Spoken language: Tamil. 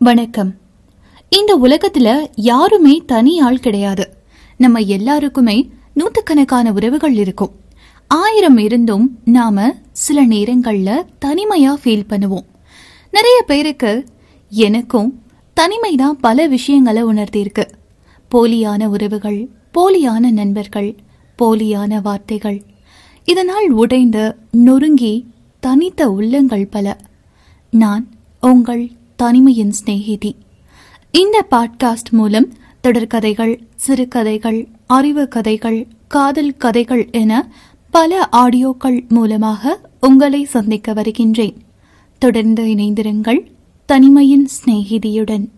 வணக்கம் இந்த உலகத்துல யாருமே தனி ஆள் கிடையாது நம்ம எல்லாருக்குமே நூத்துக்கணக்கான உறவுகள் இருக்கும் ஆயிரம் இருந்தும் நாம சில நேரங்கள்ல தனிமையா ஃபீல் பண்ணுவோம் நிறைய பேருக்கு எனக்கும் தனிமைதான் பல விஷயங்களை உணர்த்தியிருக்கு போலியான உறவுகள் போலியான நண்பர்கள் போலியான வார்த்தைகள் இதனால் உடைந்து நொறுங்கி தனித்த உள்ளங்கள் பல நான் உங்கள் தனிமையின் சிநேகிதி இந்த பாட்காஸ்ட் மூலம் தொடர்கதைகள் சிறுகதைகள் அறிவு கதைகள் காதல் கதைகள் என பல ஆடியோக்கள் மூலமாக உங்களை சந்திக்க வருகின்றேன் தொடர்ந்து இணைந்திருங்கள் தனிமையின் சிநேகிதியுடன்